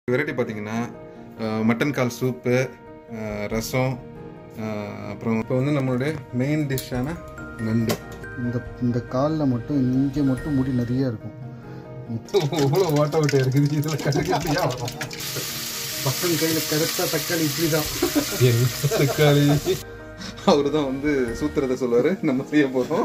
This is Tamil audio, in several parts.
வெரைட்டி பார்த்தீங்கன்னா அஹ், மட்டன் கால் சூப்பு அஹ், ரசம் அஹ், அப்புறம் இப்போ வந்து நம்மளுடைய மெயின் டிஷ்ஷான நண்டு இந்த இந்த காலில் மட்டும் இங்கே மட்டும் முடி நிறைய இருக்கும் இவ்வளோ ஓட்ட ஓட்ட இருக்குது இதில் கண்டுக்கிட்டியா பசங்க கையில் கிடைச்சா தக்காளி இப்படி தான் என்ன தக்காளி அவரு தான் வந்து சூத்திரத்தை சொல்லுவாரு நம்ம செய்ய போறோம்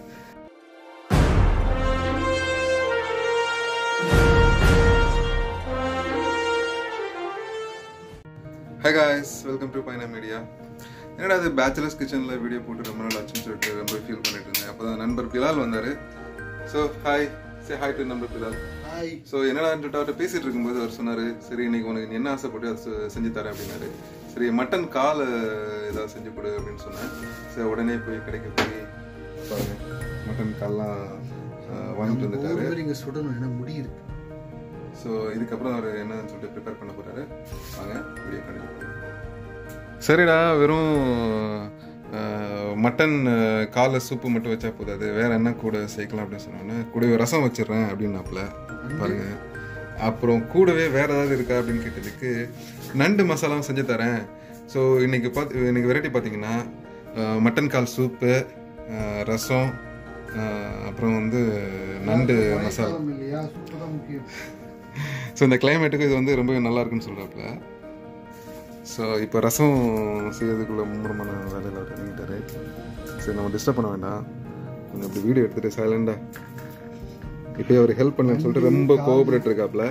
hi guys welcome to Paina media என்னடா அது பேச்சுலர்ஸ் கிச்சனில் வீடியோ போட்டு ரொம்ப நாள் ஆச்சுன்னு சொல்லிட்டு ரொம்ப ஃபீல் பண்ணிட்டு இருந்தேன் அப்போ தான் நண்பர் பிலால் வந்தார் so hi say hi to நண்பர் பிலால் ஹாய் ஸோ என்னடான்ட்டு அவர்கிட்ட பேசிட்டு இருக்கும்போது அவர் சொன்னாரு சரி இன்னைக்கு உனக்கு நீ என்ன ஆசைப்பட்டு அதை செ- செஞ்சு தரேன் அப்படின்னாரு சரி மட்டன் கால் ஏதாவது செஞ்சு கொடு அப்படின்னு சொன்னேன் சரி உடனே போய் கடைக்கு போய் பாருங்க மட்டன் கால்லாம் அஹ், வாங்கிட்டு வந்துட்டாரு இங்கே சுடணும் ஏன்னா முடி இருக்கு ஸோ இதுக்கப்புறம் அவர் என்னன்னு சொல்லிட்டு ப்ரிப்பேர் பண்ண போறாரு வாங்க வீடியோ கண்டிப்பாக சரிடா வெறும் அஹ், மட்டன் அஹ், காலை சூப்பு மட்டும் வச்சா போதாது வேற என்ன கூட சேர்க்கலாம் அப்படின்னு சொன்னோன்னே கூடவே ரசம் வச்சிடுறேன் அப்படின்னாப்புல பாருங்க அப்புறம் கூடவே வேற ஏதாவது இருக்கா அப்படின்னு கேட்டதுக்கு நண்டு மசாலாவும் செஞ்சு தரேன் ஸோ இன்னைக்கு பார்த்து இன்னைக்கு வெரைட்டி பார்த்தீங்கன்னா அஹ், மட்டன் கால் சூப்பு அஹ், ரசம் அஹ், அப்புறம் வந்து நண்டு மசாலா மழைக்காலம் இல்லையா சூப்பு தான் முக்கியம் ஸோ இந்த கிளைமேட்டுக்கு இது வந்து ரொம்பவே நல்லா இருக்குன்னு சொல்கிறாப்புல ஸோ இப்போ ரசம் செய்யறதுக்குள்ள மும்முரமான வேலையில் அவர் இறங்கிட்டாரு சரி நம்ம டிஸ்டர்ப் பண்ண வேண்டாம் கொஞ்சம் அப்படி வீடியோ எடுத்துட்டு சைலண்டா இப்போ அவர் ஹெல்ப் பண்ணலன்னு சொல்லிட்டு ரொம்ப கோஆபரேட் இருக்காப்புல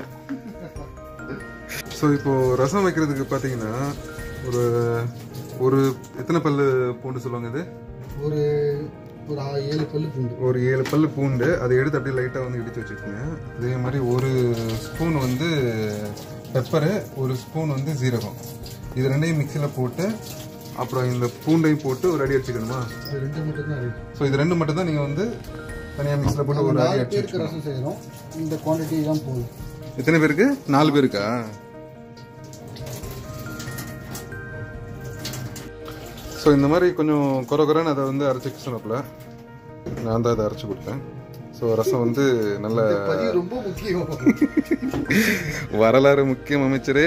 ஸோ இப்போ ரசம் வைக்கிறதுக்கு பார்த்தீங்கன்னா ஒரு ஒரு எத்தனை பல்லு பூண்டு சொல்லுவாங்க இது ஒரு ஒரு ஆ- ஏழு பல்லு பூண்டு ஒரு ஏழு பல்லு பூண்டு அதை எடுத்து அப்படியே லைட்டாக வந்து இடித்து வச்சுக்கோங்க அதே மாதிரி ஒரு ஸ்பூன் வந்து பெப்பரு ஒரு ஸ்பூன் வந்து ஜீரகம் இது ரெண்டையும் மிக்சியில் போட்டு அப்புறம் இந்த பூண்டையும் போட்டு ஒரு அடி அடிச்சுக்கணுமா அது ரெண்டு மட்டும் தான் இருக்கு ஸோ இது ரெண்டு மட்டும் தான் நீங்கள் வந்து தனியாக மிக்சியில் போட்டு ஒரு அடி நாலு அடிச்சு பேருக்கு ரசம் செய்கிறோம் இந்த குவான்டிட்டி தான் போதும் எத்தனை பேருக்கு நாலு பேருக்கா ஸோ இந்த மாதிரி கொஞ்சம் குறை குறைன்னு அதை வந்து அரைச்சி சொன்னப்பில் நான் தான் அதை அரைச்சி கொடுத்தேன் ஸோ ரசம் வந்து நல்ல பதிவு ரொம்ப முக்கியம் வரலாறு முக்கியம் அமைச்சரே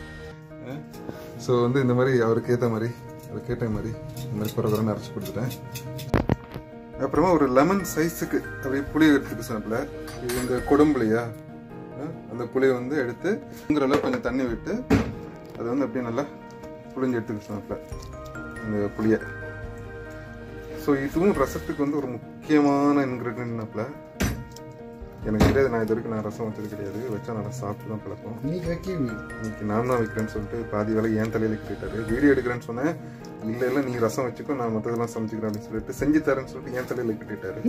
ஸோ வந்து இந்த மாதிரி அவருக்கு ஏற்ற மாதிரி அவருக்கு ஏற்ற மாதிரி இந்த மாதிரி குறை குறைன்னு அரைச்சி கொடுத்துட்டேன் அப்புறமா ஒரு லெமன் சைஸுக்கு அப்படியே புளி எடுத்துட்டு சாப்பிடல இது இந்த கொடும்புளியா அஹ், அந்த புளியை வந்து எடுத்து உங்கிற அளவுக்கு கொஞ்சம் தண்ணி விட்டு அதை வந்து அப்படியே நல்லா புளிஞ்சு எடுத்துக்க சாப்பிடல இந்த புளியை ஸோ இதுவும் ரசத்துக்கு வந்து ஒரு முக்கியமான இன்க்ரீடியன்ட்னாப்ல எனக்கு தெரியாது நான் இது வரைக்கும் நான் ரசம் வச்சது கிடையாது வச்சா நல்லா சாப்பிட்டு தான் பழக்கம் இன்னைக்கு வைக்கவே இன்னைக்கு நான் தான் வைக்கிறேன்னு சொல்லிட்டு பாதி வேலை ஏன் தலையில கேட்டாரு வீடியோ எடுக்கிறேன்னு சொன்னேன் இல்ல இல்ல நீ ரசம் வச்சுக்கோ நான் மற்றதெல்லாம் சமைச்சுக்கிறேன் அப்படின்னு சொல்லிட்டு செஞ்சு தரேன்னு சொல்லிட்டு ஏன் தலையில கட்டிட்டாரு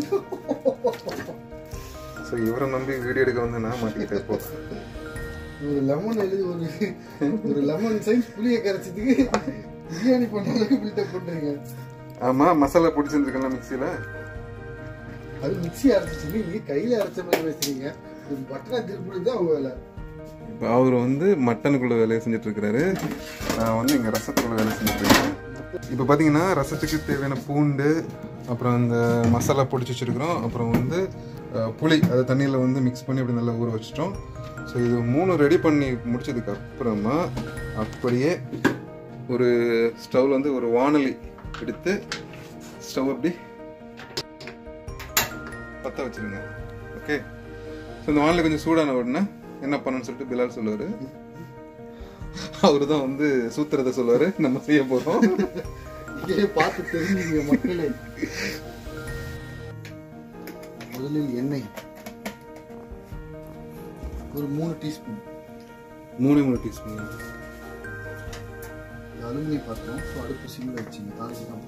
ஸோ இவரை நம்பி வீடியோ எடுக்க வந்து நான் மாட்டிக்கிட்டேன் இப்போ ஒரு லெமன் எழுதி ஒரு ஒரு லெமன் சைஸ் புளியை கரைச்சதுக்கு பிரியாணி பண்ண அளவுக்கு பில்டப் பண்றீங்க ஆமா மசாலா பொடி செஞ்சிருக்கேன்ல மிக்சியில அது மிக்ஸி அரைச்சிச்சு நீங்க கையில அரைச்ச மாதிரி பேசுறீங்க ஒரு பட்டனா திருப்பி தான் அவங்க வேலை இப்போ அவர் வந்து மட்டனுக்குள்ள வேலையை செஞ்சுட்டு இருக்கிறாரு நான் வந்து இங்க ரசத்துக்குள்ள வேலை செஞ்சுட்டு இருக்கேன் இப்போ பார்த்தீங்கன்னா ரசத்துக்கு தேவையான பூண்டு அப்புறம் அந்த மசாலா பொடிச்சு வச்சிருக்கிறோம் அப்புறம் வந்து அஹ், புளி அதை தண்ணியில் வந்து மிக்ஸ் பண்ணி அப்படி நல்லா ஊற வச்சிட்டோம் ஸோ இது மூணு ரெடி பண்ணி முடிச்சதுக்கு அப்புறமா அப்படியே ஒரு ஸ்டவ்ல வந்து ஒரு வானொலி எடுத்து ஸ்டவ் அப்படி பற்ற வச்சிருங்க ஓகே ஸோ இந்த வானிலை கொஞ்சம் சூடான உடனே என்ன பண்ணணும்னு சொல்லிட்டு பிலால் சொல்லுவாரு அவரு தான் வந்து சூத்திரத்தை சொல்லுவாரு நம்ம செய்ய போறோம் இதே பார்த்து தெரிஞ்சுங்க மக்களே முதலில் எண்ணெய் ஒரு மூணு டீஸ்பூன் மூணு மூணு டீஸ்பூன் அலுமினியம் பார்த்தோம் ஸோ அடுப்பு சிம்மில் வச்சுங்க தாளிச்சு தான்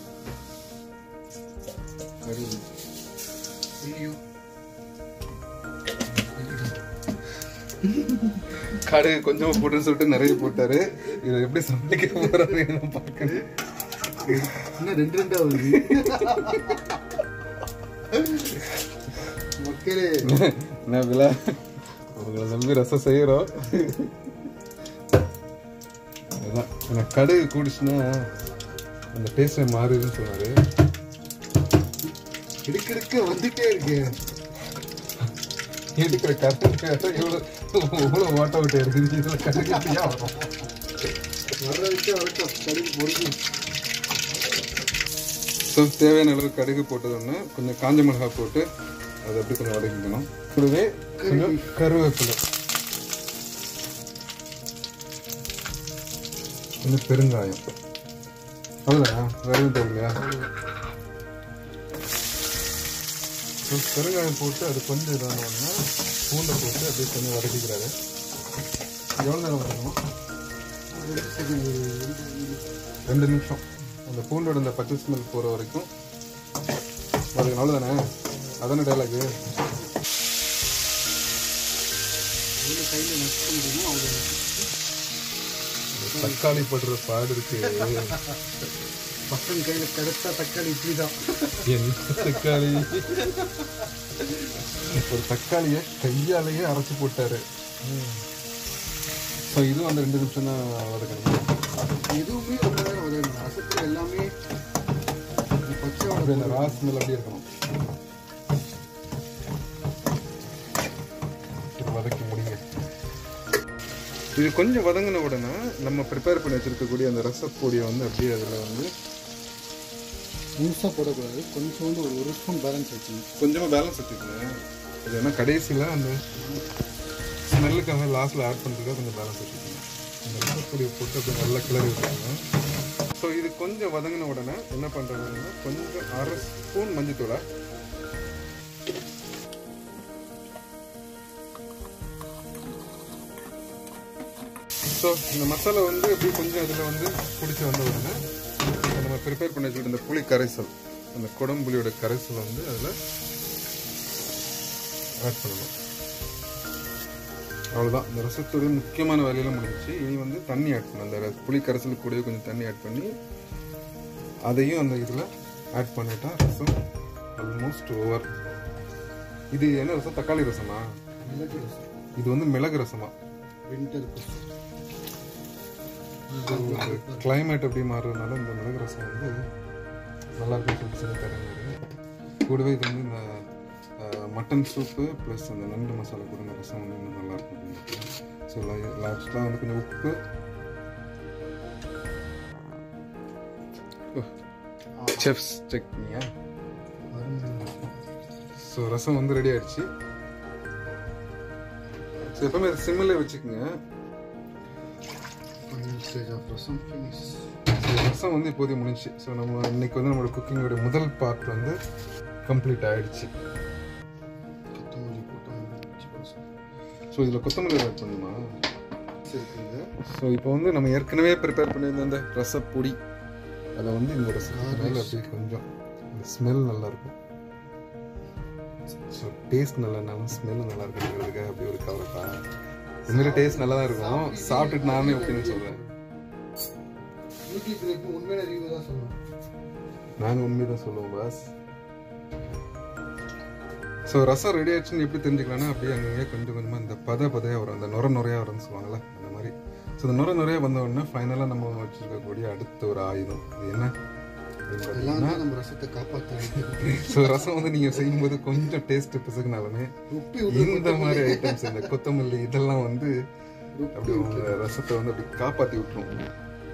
கடுகு ஐயோ கடுகு கொஞ்சமா போட்டுன்னு சொல்லிட்டு நிறைய போட்டாரு இதை எப்படி சமைக்க போறாரு நான் பார்க்கணும் இன்னும் ரெண்டு ரெண்டா வருது மக்களே என்ன விழா உங்களை நம்பி ரசம் செய்யறோம் அதுதான் எனக்கு கடுகு கூடிச்சுன்னா அந்த டேஸ்ட் மாறுதுன்னு சொன்னாரு எடுக்க எடுக்க வந்துட்டே இருக்கு இருக்கிற கரண்ட் இவ்வளோ எவ்வளோ ஓட்ட ஓட்ட இருக்குது இதில் கடுகு எப்படியா வரும் வர வச்சு வரட்டும் கடுகு பொறுக்கி ஸோ தேவையான அளவு கடுகு போட்டதுன்னு கொஞ்சம் காஞ்ச மிளகாய் போட்டு அதை அப்படி கொஞ்சம் வதக்கிக்கணும் கூடவே கொஞ்சம் கருவேப்பிலை கொஞ்சம் பெருங்காயம் அவ்வளோதான் வேற எதுவும் தேவையா ஸோ பெருங்காயம் போட்டு அது கொஞ்சம் இதான உடனே பூண்டை போட்டு அப்படியே கொஞ்சம் வதக்கிக்கிறாரு எவ்வளோ நேரம் வதக்கணும் ரெண்டு நிமிஷம் அந்த பூண்டோட அந்த பச்சை ஸ்மெல் போகிற வரைக்கும் அதுக்கு நல்லதானே அதானே டைலாகு கையில் நஷ்ட முடியுமோ அவ்வளோ தக்காளி படுற பாடு இருக்கு பசங்க கையில் கிடைச்சா தக்காளி இப்படி தான் என்ன தக்காளி ஒரு தக்காளியை கையாலேயே அரைச்சு போட்டாரு ஸோ இதுவும் அந்த ரெண்டு நிமிஷம் தான் வதக்கணும் எதுவுமே ரொம்ப நேரம் உதவும் ரசத்தில் எல்லாமே இந்த பச்சை அப்படி அந்த ரா ஸ்மெல் அப்படியே இருக்கணும் சரி, வதக்கி முடிங்க இது கொஞ்சம் வதங்கின உடனே நம்ம ப்ரிப்பேர் பண்ணி வச்சிருக்கக்கூடிய அந்த ரசப்பொடியை வந்து அப்படியே அதில் வந்து முழுசாக போடக்கூடாது கொஞ்சோண்டு ஒரு ஒரு ஸ்பூன் பேலன்ஸ் வச்சுக்கணும் கொஞ்சமாக பேலன்ஸ் வச்சுக்கோங்க அது ஏன்னா கடைசியில் அந்த ஸ்மெல்லுக்காக லாஸ்ட்டில் ஆட் பண்ணுறதுக்காக கொஞ்சம் பேலன்ஸ் வச்சுக்கோங்க அந்த ரசப்பொடியை போட்டு அப்படியே நல்லா கிளறி விட்டுருங்க ஸோ இது கொஞ்சம் வதங்கின உடனே என்ன பண்ணுறாங்கன்னா கொஞ்சம் அரை ஸ்பூன் மஞ்சத்தூளை ஸோ இந்த மசாலா வந்து அப்படியே கொஞ்சம் அதில் வந்து பிடிச்சி வந்த உடனே இப்ப நம்ம ப்ரிப்பேர் பண்ணி வச்சுக்கிட்ட இந்த புளி கரைசல் அந்த குடம்புளியோட கரைசல் வந்து அதில் ஆட் பண்ணணும் அவ்வளோதான் இந்த ரசத்தோட முக்கியமான வேலையெல்லாம் முடிஞ்சிச்சு இனி வந்து தண்ணி ஆட் பண்ணணும் அந்த ர- புளி கரைசல் கூடவே கொஞ்சம் தண்ணி ஆட் பண்ணி அதையும் அந்த இதில் ஆட் பண்ணிட்டா ரசம் ஆல்மோஸ்ட் ஓவர் இது என்ன ரசம் தக்காளி ரசமா மிளகு ரசம் இது வந்து மிளகு ரசமா வின்டர் கிளைமேட் எப்படி மாறுறதுனால இந்த மிளகு ரசம் வந்து நல்லா இருக்கும் சொல்லிட்டு செஞ்சு தரேன் கூடவே இது வந்து இந்த அஹ், மட்டன் சூப்பு ப்ளஸ் அந்த நண்டு மசாலா கூட இந்த ரசம் வந்து இன்னும் நல்லா இருக்கும் அப்படின்னு ஸோ லாஸ்ட்டாக வந்து கொஞ்சம் உப்பு செஃப்ஸ் சட்னியா ஸோ ரசம் வந்து ரெடி ஆயிடுச்சு ஸோ எப்பவுமே சிம்மில் வச்சுக்கோங்க stage of rasam finish so rasam வந்து இப்போதைக்கு முடிஞ்சுச்சு ஸோ நம்ம இன்னைக்கு வந்து நம்மளோட குக்கிங்கோட முதல் பார்ட் வந்து கம்ப்ளீட் ஆயிடுச்சு கொத்தமல்லி போட்டு முடிச்சு ரசம் ஸோ இதில் கொத்தமல்லி ஆட் பண்ணுமா இருக்குங்க ஸோ இப்போ வந்து நம்ம ஏற்கனவே ப்ரிப்பேர் பண்ணியிருந்த அந்த ரசப்பொடி அதை வந்து இந்த ரசத்துக்கு மேலே அப்படியே கொஞ்சம் இந்த ஸ்மெல் நல்லா இருக்கும் ஸோ டேஸ்ட் நல்லா இருந்தாலும் ஸ்மெல் நல்லா இருக்குங்கிறதுக்காக அப்படி ஒரு கவலைப்பா உண்மையில டேஸ்ட் நல்லா தான் இருக்கும் சாப்பிட்டுட்டு நானே ஒப்பீனியன் சொல்கிறேன் யூடியூப்ல இப்போ உண்மையான ரிவ்யூ தான் சொல்லணும் நாங்கள் உண்மையை தான் சொல்லுவோம் பாஸ் ஸோ ரசம் ரெடி ஆயிடுச்சுன்னு எப்படி தெரிஞ்சுக்கலாம்னா அப்படியே அங்கங்கே கொஞ்சம் கொஞ்சமாக இந்த பத பதையாக வரும் அந்த நுர நுறையாக வரும்னு சொல்லுவாங்கல்ல அந்த மாதிரி ஸோ இந்த நுர நுறையாக வந்த உடனே ஃபைனலாக நம்ம வச்சுருக்கக்கூடிய அடுத்த ஒரு ஆயுதம் இது என்ன அப்படின்னு எல்லாம் பார்த்தீங்கன்னா தான் நம்ம ரசத்தை காப்பாற்றாங்க ஸோ ரசம் வந்து நீங்கள் செய்யும்போது கொஞ்சம் டேஸ்ட் பிசுக்குனாலுமே உப்பி இந்த மாதிரி ஐட்டம்ஸ் இந்த கொத்தமல்லி இதெல்லாம் வந்து அப்படி உங்க ரசத்தை வந்து அப்படி காப்பாற்றி விட்டுரும்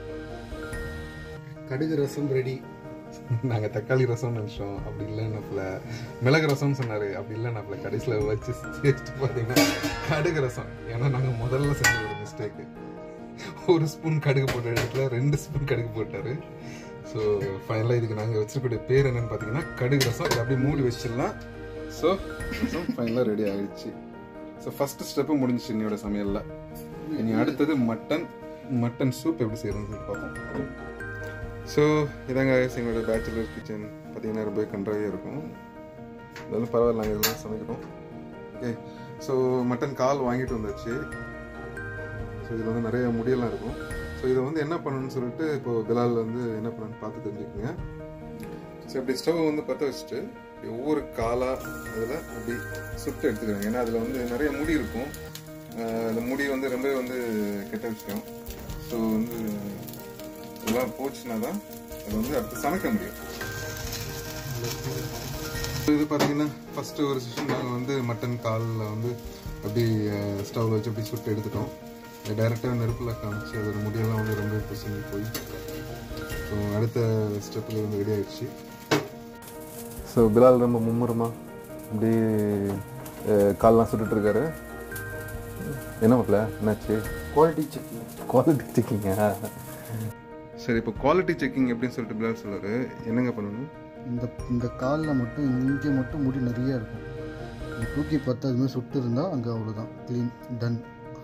கடுகு ரசம் ரெடி நாங்க தக்காளி ரசம் நினைச்சோம் அப்படி இல்லைன்னாப்புல மிளகு ரசம்னு சொன்னாரு அப்படி இல்லைன்னாப்புல கடைசியில வச்சு டேஸ்ட் பார்த்தீங்கன்னா கடுகு ரசம் ஏன்னா நாங்க முதல்ல செஞ்ச ஒரு மிஸ்டேக் ஒரு ஸ்பூன் கடுகு போட்ட இடத்துல ரெண்டு ஸ்பூன் கடுகு போட்டாரு ஸோ ஃபைனலாக இதுக்கு நாங்கள் வச்சிருக்கக்கூடிய பேர் என்னன்னு பார்த்தீங்கன்னா கடுகு ரசம் இதை அப்படியே மூடி வச்சிடலாம் ஸோ ரசம் ஃபைனலாக ரெடி ஆயிடுச்சு ஸோ ஃபர்ஸ்ட் ஸ்டெப்பு முடிஞ்சிச்சு இன்னையோட சமையல்ல இனி அடுத்தது மட்டன் மட்டன் சூப் எப்படி செய்யறதுன்னு சொல்லிட்டு பார்ப்போம் ஸோ இதாங்க எங்களோட பேச்சுலர் கிச்சன் பார்த்தீங்கன்னா ரொம்ப கன்றாவே இருக்கும் இருந்தாலும் பரவாயில்ல நாங்கள் இதெல்லாம் சமைக்கிறோம் ஓகே ஸோ மட்டன் கால் வாங்கிட்டு வந்தாச்சு ஸோ இதில் வந்து நிறைய முடியெல்லாம் இருக்கும் ஸோ இதை வந்து என்ன பண்ணணும்னு சொல்லிட்டு இப்போ பிலால் வந்து என்ன பண்ணணும்னு பார்த்து தெரிஞ்சுக்கோங்க ஸோ இப்படி ஸ்டவ் வந்து பற்ற வச்சுட்டு இப்படி ஒவ்வொரு காலாக அதில் அப்படி சுட்டு எடுத்துக்கிறாங்க ஏன்னா அதில் வந்து நிறைய முடி இருக்கும் ஆஹ் அந்த முடி வந்து ரொம்ப வந்து கெட்ட விஷயம் ஸோ வந்து இதெல்லாம் போச்சுன்னா தான் அது வந்து அடுத்து சமைக்க முடியும் இது பார்த்தீங்கன்னா ஃபர்ஸ்ட் ஒரு செஷன் நாங்கள் வந்து மட்டன் காலில் வந்து அப்படி ஸ்டவ்வில் வச்சு அப்படி சுட்டு எடுத்துட்டோம் டைரெக்டாக நெருப்பில் காமிச்சு அதோட முடியெல்லாம் வந்து ரொம்ப பிசங்கி போய் ஸோ அடுத்த ஸ்டெப்பில் வந்து ரெடி ஆயிடுச்சு ஸோ பிலால் ரொம்ப மும்முரமாக அப்படி கால்லாம் சுட்டுட்டு இருக்காரு என்ன மாப்பிள்ள என்னாச்சு குவாலிட்டி செக்கிங் குவாலிட்டி செக்கிங்கா சரி இப்போ குவாலிட்டி செக்கிங் எப்படின்னு சொல்லிட்டு பிலால் சொல்றாரு என்னங்க பண்ணணும் இந்த இந்த காலில் மட்டும் இங்கே மட்டும் முடி நிறைய இருக்கும் இது தூக்கி பார்த்தா அதுமாதிரி சுட்டு இருந்தால் அங்கே அவ்வளோதான் க்ளீன் டன்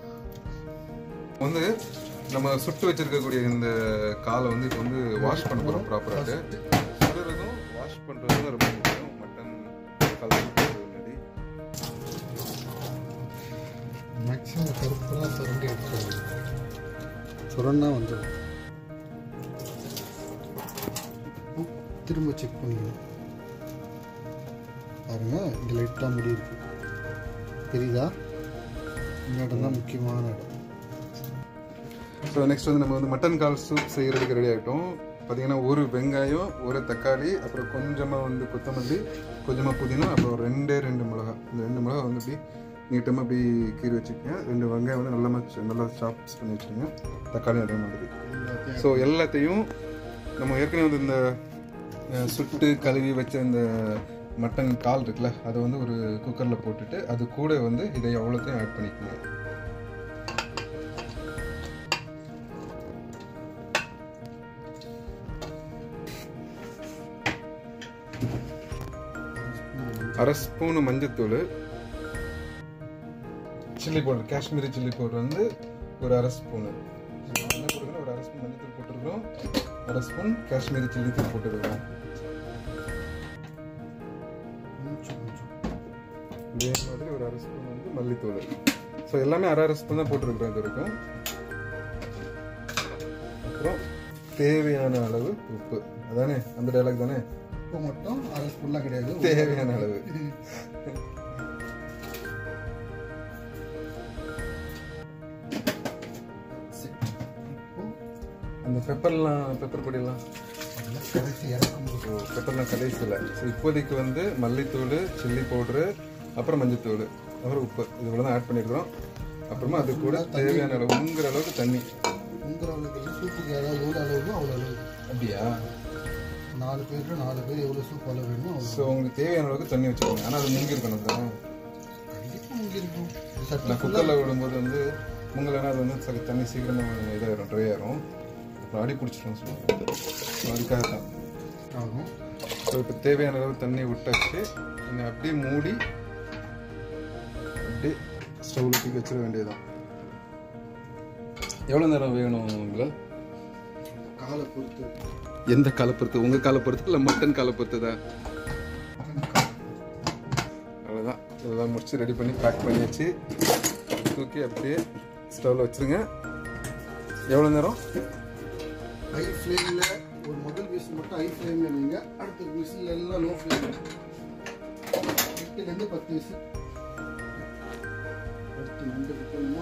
வந்து நம்ம சுட்டு வச்சிருக்கக்கூடிய இந்த காலை வந்து இப்போ வந்து வாஷ் பண்ண போகிறோம் ப்ராப்பராக சுடுறதும் வாஷ் பண்ணுறதும் ரொம்ப முக்கியம் மட்டன் கால் சுடுறதுக்கு முன்னாடி மேக்ஸிமம் கருப்பெல்லாம் சுரண்டி எடுத்துருவாங்க சுரண்டா வந்துடும் திரும்ப செக் பண்ணிக்கணும் பாருங்க இங்கே லைட்டாக முடி இருக்கு தெரியுதா இந்த இடம் தான் முக்கியமான இடம் ஸோ நெக்ஸ்ட் வந்து நம்ம வந்து மட்டன் கால் சூப் செய்கிறதுக்கு ரெடி ஆகிட்டோம் பார்த்தீங்கன்னா ஒரு வெங்காயம் ஒரு தக்காளி அப்புறம் கொஞ்சமாக வந்து கொத்தமல்லி கொஞ்சமாக புதினா அப்புறம் ரெண்டே ரெண்டு மிளகா இந்த ரெண்டு மிளகா வந்து இப்படி நீட்டமாக அப்படி கீறி வச்சுக்கோங்க ரெண்டு வெங்காயம் வந்து நல்லா மச்சு- நல்லா சாப்ஸ் பண்ணி வச்சுக்கோங்க தக்காளி அதே மாதிரி ஸோ எல்லாத்தையும் நம்ம ஏற்கனவே வந்து இந்த அஹ், சுட்டு கழுவி வச்ச இந்த மட்டன் கால் இருக்குல்ல அதை வந்து ஒரு குக்கரில் போட்டுட்டு அது கூட வந்து இதை அவ்வளோத்தையும் ஆட் பண்ணிக்கணும் அரை ஸ்பூனு மஞ்சத்தூள் chilli powder Kashmiri chilli powder வந்து ஒரு அரை ஸ்பூனு என்ன போட்டுருக்கோம் ஒரு அரை ஸ்பூன் மஞ்சத்தூள் போட்டுருக்கோம் அரை ஸ்பூன் காஷ்மீரி சில்லி தூள் போட்டுருக்கோம் கொஞ்சம் கொஞ்சம் இதே மாதிரி ஒரு அரை ஸ்பூன் வந்து மல்லித்தூள் ஸோ எல்லாமே அரை அரை ஸ்பூன் தான் போட்டிருக்கிறோம் இது வரைக்கும் அப்புறம் தேவையான அளவு உப்பு அதானே அந்த டைலாக் தானே உப்பு மட்டும் அரை ஸ்பூன்லாம் கிடையாது தேவையான அளவு சரி. இப்போ அந்த பெப்பர்லாம் பெப்பர் பொடியெல்லாம் அதெல்லாம் கடைசி இறக்கும்போது ஸோ பெப்பர்லாம் கடைசியில் ஸோ இப்போதைக்கு வந்து மல்லித்தூள் சில்லி பவுட்ரு அப்புறம் மஞ்சத்தூள் அப்புறம் உப்பு இது இவ்வளோ தான் ஆட் பண்ணியிருக்கிறோம் அப்புறமா அது கூட தேவையான அளவு உங்கிற அளவுக்கு தண்ணி உங்கிற அளவுக்கு இல்லை, சூப்புக்கு ஏதாவது எவ்வளோ அளவு அவ்வளோ அளவு அப்படியா நாலு பேருக்கு நாலு பேர் எவ்வளோ சூப் அளவு வேணுமோ அவ்வளோ ஸோ உங்களுக்கு தேவையான அளவுக்கு தண்ணி வச்சுக்கோங்க ஆனால் அது முங்கி இருக்கணும் தானே கண்டிப்பாக முங்கி இருக்கும் நான் குக்கரில் விடும்போது வந்து முங்கலைன்னா அது வந்து சரி தண்ணி சீக்கிரமாக இதாயிரும் ட்ரை ஆயிரும் அப்புறம் அடி பிடிச்சிடும் ஸோ அதுக்காக தான் ஆகும் ஸோ இப்போ தேவையான அளவு தண்ணி விட்டாச்சு இதை அப்படியே மூடி அப்படியே ஸ்டவ்ல தூக்கி வச்சிட வேண்டியதுதான் எவ்வளோ நேரம் வேணும் உங்களை காலை பொறுத்து எந்த காலை பொறுத்து உங்கள் காலை பொறுத்து இல்லை மட்டன் காலை பொறுத்துதா அவ்வளோதான் இதெல்லாம் முடிச்சு ரெடி பண்ணி பேக் பண்ணியாச்சு தூக்கி அப்படியே ஸ்டவ்ல வச்சிருங்க எவ்வளோ நேரம் ஹை ஃப்ளேமில் ஒரு முதல் விசில் மட்டும் ஹை ஃப்ளேமில் வைங்க அடுத்த விசில் எல்லாம் லோ ஃப்ளேம் எட்டுலேருந்து பத்து விசில் அடுத்து நண்டு விட்டோமா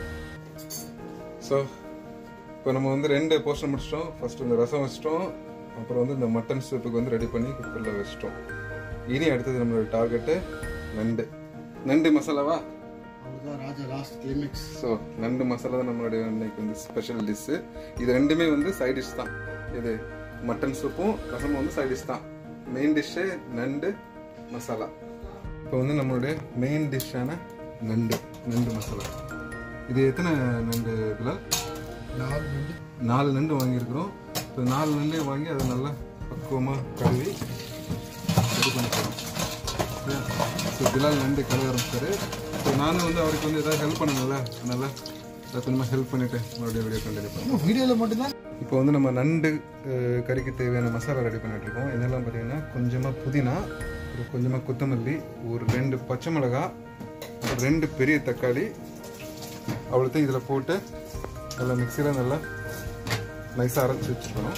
ஸோ இப்போ நம்ம வந்து ரெண்டு போர்ஷன் முடிச்சிட்டோம் ஃபர்ஸ்ட் இந்த ரசம் வச்சிட்டோம் அப்புறம் வந்து இந்த மட்டன் சூப்புக்கு வந்து ரெடி பண்ணி குக்கரில் வச்சிட்டோம் இனி அடுத்தது நம்மளோட டார்கெட்டு நண்டு நண்டு மசாலாவா அவ்வளோதான் ராஜா லாஸ்ட் கிளைமேக்ஸ் ஸோ நண்டு மசாலா தான் நம்மளுடைய இன்னைக்கு வந்து ஸ்பெஷல் டிஷ்ஷு இது ரெண்டுமே வந்து சைட் டிஷ் தான் இது மட்டன் சூப்பும் ரசமும் வந்து சைட் டிஷ் தான் மெயின் டிஷ்ஷு நண்டு மசாலா இப்போ வந்து நம்மளுடைய மெயின் டிஷ்ஷான நண்டு நண்டு மசாலா இது எத்தனை நண்டு பிலால் நாலு நண்டு நாலு நண்டு வாங்கியிருக்கிறோம் இப்போ நாலு நண்டே வாங்கி அதை நல்லா பக்குவமாக கழுவி ரெடி பண்ணிக்கிறோம் ஸோ பிலால் நண்டு கழுவ ஆரம்பிச்சாரு ஸோ நானும் வந்து அவருக்கு வந்து ஏதாவது ஹெல்ப் பண்ணணும்ல அதனால ஏதாவது கொஞ்சமாக ஹெல்ப் பண்ணிட்டு மறுபடியும் வீடியோ கண்டினியூ பண்ணுவோம் வீடியோவில் மட்டும்தான் இப்போ வந்து நம்ம நண்டு அஹ், கறிக்கு தேவையான மசாலா ரெடி பண்ணிட்டு இருக்கோம் என்னெல்லாம் பார்த்தீங்கன்னா கொஞ்சமாக புதினா ஒரு கொஞ்சமாக கொத்தமல்லி ஒரு ரெண்டு பச்சை மிளகா ஒரு ரெண்டு பெரிய தக்காளி அவ்வளோத்தையும் இதில் போட்டு நல்லா மிக்சியில் நல்லா நைஸாக அரைச்சி வச்சுக்கணும்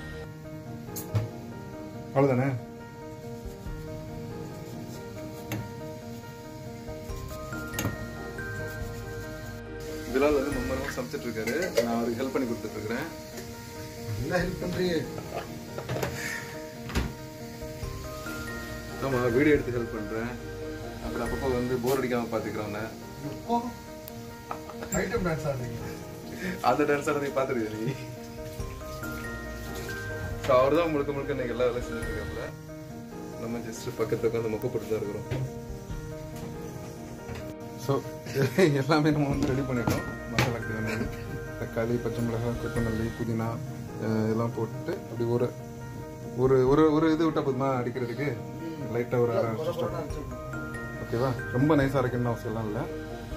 அவ்வளோதானே பிலால் வந்து மும்மரமாக சமைச்சிட்டு இருக்காரு நான் அவருக்கு ஹெல்ப் பண்ணி கொடுத்துட்டு இருக்கிறேன் நல்லா ஹெல்ப் பண்ணுறீங்க ஆமாம் வீடியோ எடுத்து ஹெல்ப் பண்ணுறேன் அப்புறம் அப்பப்போ வந்து போர் அடிக்காமல் பார்த்துக்கிறோன்னு எப்போ ஐட்டம் டான்ஸ் ஆடுறீங்க அந்த டான்ஸ் ஆட நீ பார்த்துருக்க நீ ஸோ அவர் தான் முழுக்க முழுக்க இன்னைக்கு எல்லா வேலையும் செஞ்சுட்டு இருக்காப்புல நம்ம ஜஸ்ட் பக்கத்துல உட்காந்து மொக்க போட்டு தான் இருக்கிறோம் ஸோ எல்லாமே நம்ம வந்து ரெடி பண்ணிட்டோம் மசாலாக்கு தேவையான தக்காளி பச்சை மிளகாய் கொத்தமல்லி புதினா அஹ் இதெல்லாம் போட்டு அப்படி ஒரு ஒரு ஒரு ஒரு இது விட்டா போதுமா அடிக்கிறதுக்கு லைட்டாக ஒரு அரை நிமிஷம் ஓகேவா ரொம்ப நைஸாக அரைக்கணும்னு அவசியம்லாம் இல்லை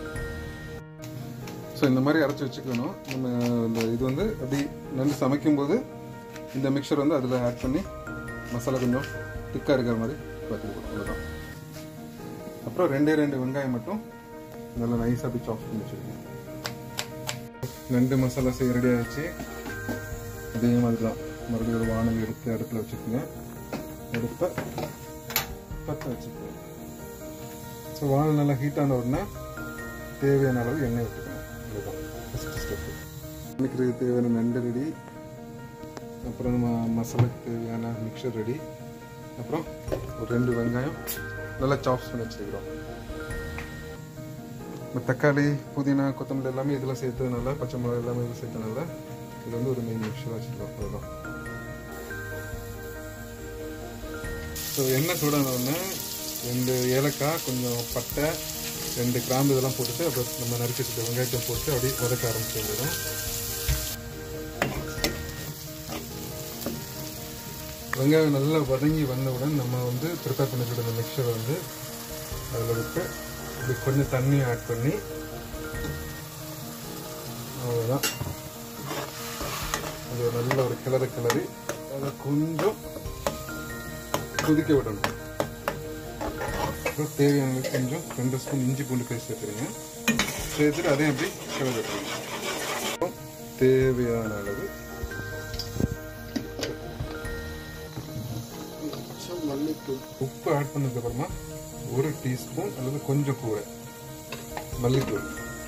ஸோ இந்த மாதிரி அரைச்சி வச்சுக்கணும் நம்ம இந்த இது வந்து அப்படி நண்டு சமைக்கும்போது இந்த மிக்சர் வந்து அதில் ஆட் பண்ணி மசாலா கொஞ்சம் திக்காக இருக்கிற மாதிரி பார்த்துக்கணும் அவ்வளோதான் அப்புறம் ரெண்டே ரெண்டு வெங்காயம் மட்டும் நல்லா நைஸாக அப்படி சாப் பண்ணி வச்சுருக்கேன் நண்டு மசாலா செய்ய ரெடி ஆயிடுச்சு அதே மாதிரி தான் மறுபடியும் ஒரு வானல் எடுத்து அடுப்பில் வச்சுக்கோங்க அடுப்பை பற்ற வச்சுக்கோங்க ஸோ வானல் நல்லா ஹீட் ஆன உடனே தேவையான அளவு எண்ணெய் விட்டுக்கணும் இதுதான் ஃபஸ்ட்டு ஸ்டெப்பு சமைக்கிறதுக்கு தேவையான நண்டு ரெடி அப்புறம் நம்ம மசாலாக்கு தேவையான மிக்சர் ரெடி அப்புறம் ஒரு ரெண்டு வெங்காயம் நல்லா சாப்ஸ் பண்ணி வச்சுக்கிறோம் இப்போ தக்காளி புதினா கொத்தமல்லி எல்லாமே இதில் சேர்த்ததுனால பச்சை மிளகாய் எல்லாமே இதில் சேர்த்ததுனால இது வந்து ஒரு மெயின் மிக்சர் வச்சுருக்கோம் அவ்வளோதான் ஸோ எண்ணெய் சூடான உடனே ரெண்டு ஏலக்காய் கொஞ்சம் பட்டை ரெண்டு கிராம்பு இதெல்லாம் போட்டுட்டு அப்புறம் நம்ம நறுக்கி வச்சுட்ட வெங்காயத்தை போட்டு அப்படியே வதக்க ஆரம்பிச்சு வந்துடும் வெங்காயம் நல்லா வதங்கி வந்தவுடன் நம்ம வந்து ப்ரிப்பேர் பண்ணிக்கிட்ட அந்த மிக்சரை வந்து அதில் விட்டு இப்படி கொஞ்சம் தண்ணி ஆட் பண்ணி அவ்வளோதான் அது ஒரு நல்ல ஒரு கிளறு கிளறி அதை கொஞ்சம் கொதிக்க விடணும் அப்புறம் தேவையான அளவுக்கு கொஞ்சம் ரெண்டு ஸ்பூன் இஞ்சி பூண்டு பேஸ்ட் சேர்த்துருங்க சேர்த்துட்டு அதையும் அப்படி கிளறி விட்டுருங்க அப்புறம் தேவையான அளவு கொஞ்சம் மல்லித்தூள் உப்பு ஆட் பண்ணதுக்கு அப்புறமா ஒரு டீஸ்பூன் அல்லது கொஞ்சம் கூட மல்லித்தூள்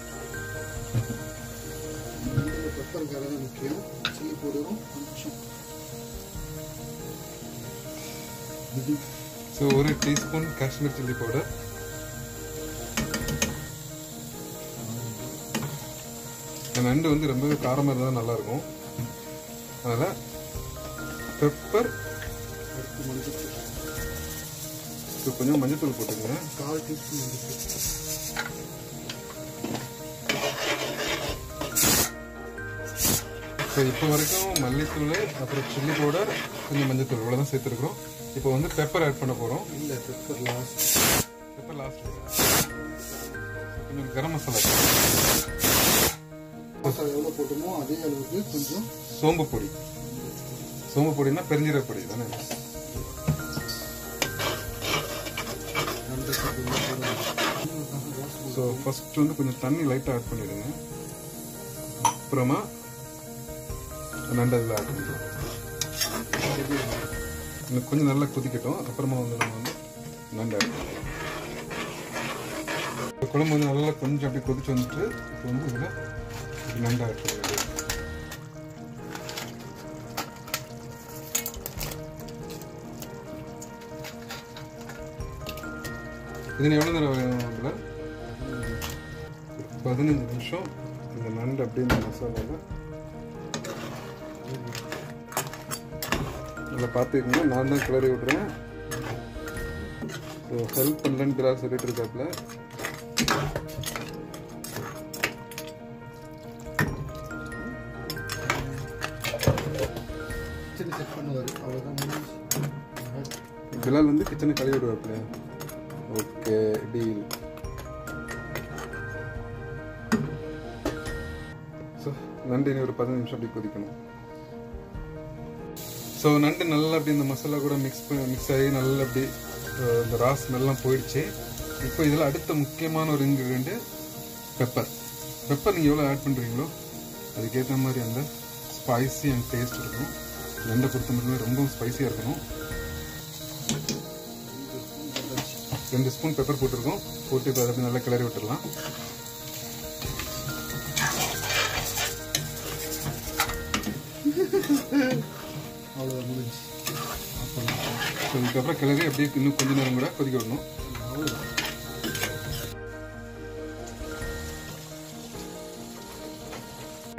பெப்பர் கலந்து முக்கியம் சில்லி போடுறோம் கொஞ்சம் ஸோ ஒரு டீஸ்பூன் காஷ்மீர் சில்லி பவுடர் இந்த நண்டு வந்து ரொம்பவே காரமாக இருந்தால் நல்லா இருக்கும் அதனால் பெப்பர் அடுத்து மல்லித்தூள் கொஞ்சம் மஞ்சத்தூள் போட்டுக்கங்க கால் டீஸ்பூன் மல்லித்தூள் ஸோ இப்போ வரைக்கும் மல்லித்தூள் அப்புறம் சில்லி பவுடர் கொஞ்சம் மஞ்சத்தூள் இவ்வளோ தான் சேர்த்துருக்குறோம் இப்போ வந்து பெப்பர் ஆட் பண்ண போகிறோம் இல்லை பெப்பர் லாஸ்ட் பெப்பர் லாஸ்ட் கொஞ்சம் கரம் மசாலா மசாலா எவ்வளோ போட்டோமோ அதே அளவுக்கு கொஞ்சம் சோம்பு பொடி சோம்பு பொடினா பெருஞ்சீரக பொடி தானே ரெண்டு ஸ்பூன் போடுறோம் ஸோ ஃபர்ஸ்ட் வந்து கொஞ்சம் தண்ணி லைட்டாக ஆட் பண்ணிடுங்க அப்புறமா நண்டு அதில் ஆட் பண்ணிக்கலாம் இன்னும் கொஞ்சம் நல்லா கொதிக்கட்டும் அப்புறமா வந்து நம்ம வந்து நண்டு ஆட் பண்ணலாம் இந்த குழம்பு வந்து நல்லா கொஞ்சம் அப்படியே கொதிச்சு வந்துட்டு இப்போ வந்து இதில் நண்டு ஆட் பண்ண வேண்டியது இதில் எவ்வளோ நேரம் வேணும் அதில் பதினஞ்சு நிமிஷம் இந்த நண்டு அப்படியே இந்த மசாலாவில் நல்லா பார்த்துக்கங்க நான் தான் கிளறி விட்றேன் ஸோ ஹெல்ப் பண்ணலன்னு பிலார் சொல்லிட்டு இருக்காப்புல கிச்சன் செட் பண்ணுவார் அவ்வளோதான் முடிஞ்சு பிலால் வந்து கிச்சனை கழுவி விடுவாப்புல ஓகே டீல் ஸோ நண்டு இனி ஒரு பதினஞ்சு நிமிஷம் அப்படி கொதிக்கணும் ஸோ நண்டு நல்லா அப்படி இந்த மசாலா கூட மிக்ஸ் பண்ணி மிக்ஸ் ஆகி நல்லா அப்படி அஹ், இந்த ராஸ் எல்லாம் போயிடுச்சு இப்போ இதில் அடுத்த முக்கியமான ஒரு இன்க்ரீடியண்ட்டு பெப்பர் பெப்பர் நீங்கள் எவ்வளோ ஆட் பண்ணுறீங்களோ அதுக்கேற்ற மாதிரி அந்த ஸ்பைசி அண்ட் டேஸ்ட் இருக்கும் நண்டை பொறுத்த மட்டுமே ரொம்ப ஸ்பைசியாக இருக்கணும் ரெண்டு ஸ்பூன் பெப்பர் போட்டிருக்கோம் போட்டு இப்போ அதை அப்படியே நல்லா கிளறி விட்டுடலாம் அவ்வளோதான் முடிஞ்சு ஸோ இதுக்கப்புறம் கிளறி அப்படியே இன்னும் கொஞ்ச நேரம் கூட கொதிக்க விடணும் அவ்வளோதான்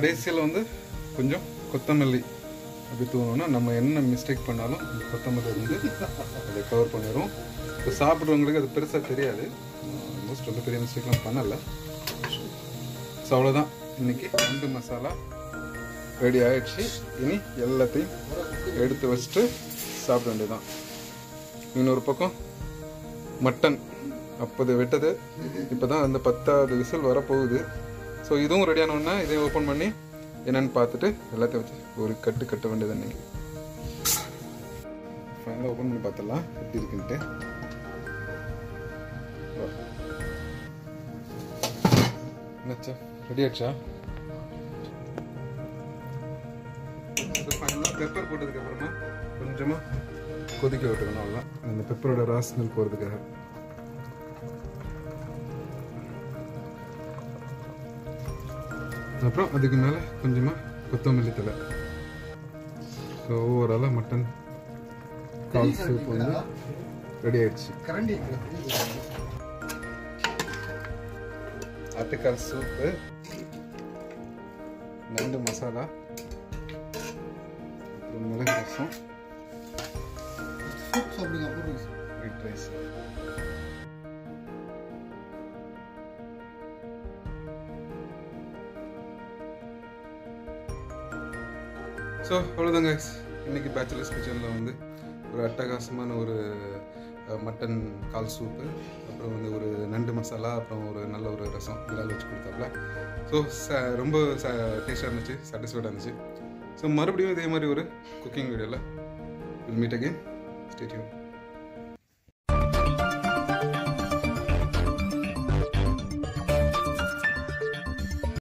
கடைசியில் வந்து கொஞ்சம் கொத்தமல்லி அப்படி தூணோன்னா நம்ம என்ன மிஸ்டேக் பண்ணாலும் இந்த கொத்தமல்லி வந்து அதை கவர் பண்ணிடும் இப்போ சாப்பிட்றவங்களுக்கு அது பெருசாக தெரியாது ஆல்மோஸ்ட் ரொம்ப பெரிய மிஸ்டேக்லாம் பண்ணலை ஸோ அவ்வளோதான் இன்னைக்கு நண்டு மசாலா ரெடி ஆயிடுச்சு இனி எல்லாத்தையும் எடுத்து வச்சுட்டு சாப்பிட வேண்டியதுதான் இன்னொரு பக்கம் மட்டன் அப்போது வெட்டது இப்போ தான் அந்த பத்தாவது விசில் வரப்போகுது ஸோ இதுவும் ரெடியான உடனே இதையும் ஓப்பன் பண்ணி என்னன்னு பார்த்துட்டு எல்லாத்தையும் வச்சு ஒரு கட்டு கட்ட வேண்டியது இன்னைக்கு ஃபைனலாக ஓப்பன் பண்ணி பார்த்துடலாம் எப்படி இருக்குன்ட்டு என்னாச்சா ரெடி ஆச்சா ஃபைனலாக பெப்பர் போட்டதுக்கு அப்புறமா கொஞ்சமா கொதிக்க விட்டுக்கணும் அவ்வளோதான் அந்த பெப்பரோட ரா ஸ்மெல் போகிறதுக்காக அப்புறம் அதுக்கு மேலே கொஞ்சமாக கொத்தமல்லி தலை ஸோ ஓவராலாக மட்டன் கால் சூப் வந்து ரெடி ஆயிடுச்சு கரண்டி இருக்கு. ஆட்டுக்கால் சூப்பு நண்டு மசாலா அப்புறம் மிளகு ரசம் சூப் சாப்பிடுங்க அப்புறம் ஒயிட் ரைஸ் ஸோ அவ்வளோதாங்க இன்னைக்கு பேச்சுலர்ஸ் கிச்சனில் வந்து ஒரு அட்டகாசமான ஒரு அஹ், மட்டன் கால் சூப்பு அப்புறம் வந்து ஒரு நண்டு மசாலா அப்புறம் ஒரு நல்ல ஒரு ரசம் இதெல்லாம் வச்சு கொடுத்தாப்புல ஸோ ரொம்ப டேஸ்டாக இருந்துச்சு சாட்டிஸ்ஃபைடாக இருந்துச்சு ஸோ மறுபடியும் இதே மாதிரி ஒரு குக்கிங் வீடியோவில் வில் மீட் அகெயின் ஸ்டேட்யூன்